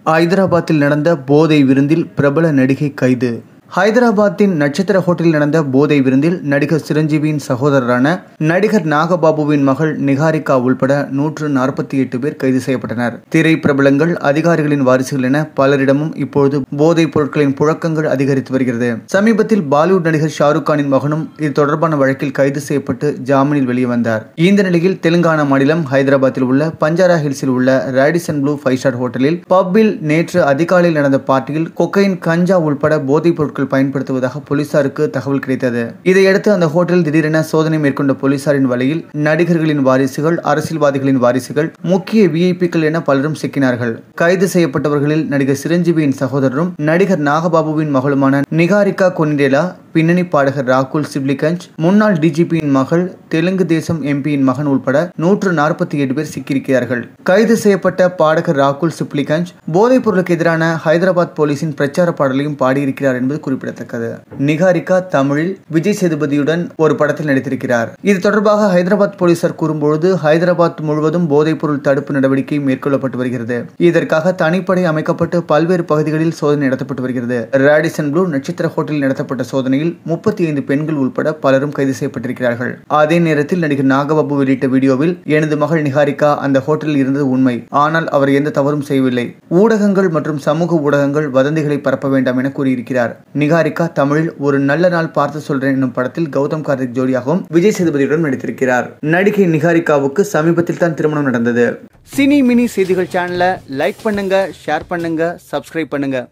ஐதராபாத்தில் நடந்த போதை விருந்தில் பிரபல நடிகை கைது ஹைதராபாத்தின் நட்சத்திர ஹோட்டலில் நடந்த போதை விருந்தில் நடிகர் சிரஞ்சீவியின் சகோதரரான நடிகர் நாகபாபுவின் மகள் நிகாரிகா உள்பட நூற்று நாற்பத்தி எட்டு பேர் கைது செய்யப்பட்டனர் திரை பிரபலங்கள் அதிகாரிகளின் வாரிசுகள் என பலரிடமும் இப்பொழுது போதைப் பொருட்களின் புழக்கங்கள் அதிகரித்து வருகிறது சமீபத்தில் பாலிவுட் நடிகர் ஷாருக் கானின் மகனும் இது தொடர்பான வழக்கில் கைது செய்யப்பட்டு ஜாமீனில் வெளியே வந்தார் இந்த நிலையில் தெலுங்கானா மாநிலம் ஹைதராபாத்தில் உள்ள பஞ்சாரா ஹில்ஸில் உள்ள ரேடிசன் ப்ளூ ஃபைவ் ஸ்டார் ஹோட்டலில் பப்பில் நேற்று அதிகாலையில் நடந்த பார்ட்டியில் கொக்கைன் கஞ்சா உள்பட போதைப் பொருட்கள் பயன்படுத்துவதாக போலீசாருக்கு தகவல் கிடைத்தது இதையடுத்து அந்த ஹோட்டலில் திடீரென சோதனை மேற்கொண்ட போலீசாரின் வலையில் நடிகர்களின் வாரிசுகள் அரசியல்வாதிகளின் வாரிசுகள் முக்கிய விஐபிக்கள் என பலரும் சிக்கினார்கள் கைது செய்யப்பட்டவர்களில் நடிகர் சிரஞ்சீவியின் சகோதரரும் நடிகர் நாகபாபுவின் மகளுமான நிகாரிகா கொனிடேலா பின்னணி பாடகர் ராகுல் சிப்லிகஞ்ச் முன்னாள் டிஜிபியின் மகள் தெலுங்கு தேசம் எம்பியின் மகன் உள்பட நூற்று நாற்பத்தி ஏழு பேர் சிக்கியிருக்கிறார்கள் கைது செய்யப்பட்ட பாடகர் ராகுல் சிப்லிகஞ்ச் போதைப் பொருளுக்கு எதிரான ஹைதராபாத் போலீசின் பிரச்சார பாடலையும் பாடியிருக்கிறார் என்பது குறிப்பிடத்தக்கது நிகாரிகா தமிழில் விஜய் சேதுபதியுடன் ஒரு படத்தில் நடித்திருக்கிறார் இது தொடர்பாக ஹைதராபாத் போலீசார் கூறும்பொழுது ஹைதராபாத் முழுவதும் போதைப் பொருள் தடுப்பு நடவடிக்கை மேற்கொள்ளப்பட்டு வருகிறது இதற்காக தனிப்படை அமைக்கப்பட்டு பல்வேறு பகுதிகளில் சோதனை நடத்தப்பட்டு வருகிறது ரேடிசன் ப்ளூ நட்சத்திர ஹோட்டலில் நடத்தப்பட்ட சோதனையில் முப்பத்தி ஐந்து பெண்கள் உள்பட பலரும் கைது செய்யப்பட்டிருக்கிறார்கள் அதே நேரத்தில் நடிகர் நாகபாபு வெளியிட்ட வீடியோவில் எனது மகள் நிகாரிகா அந்த ஹோட்டலில் இருந்தது உண்மை ஆனால் அவர் எந்த தவறும் செய்யவில்லை ஊடகங்கள் மற்றும் சமூக ஊடகங்கள் வதந்திகளை பரப்ப வேண்டாம் என கூறியிருக்கிறார் நிகாரிகா தமிழில் ஒரு நல்ல நாள் பார்த்து சொல்றேன் என்னும் படத்தில் கௌதம் கார்த்திக் ஜோடியாகவும் விஜய் சேதுபதியுடன் நடித்திருக்கிறார் நடிகை நிகாரிகாவுக்கு சமீபத்தில் தான் திருமணம் நடந்தது சினி மினி செய்திகள் சேனலை லைக் பண்ணுங்க ஷேர் பண்ணுங்க சப்ஸ்கிரைப் பண்ணுங்க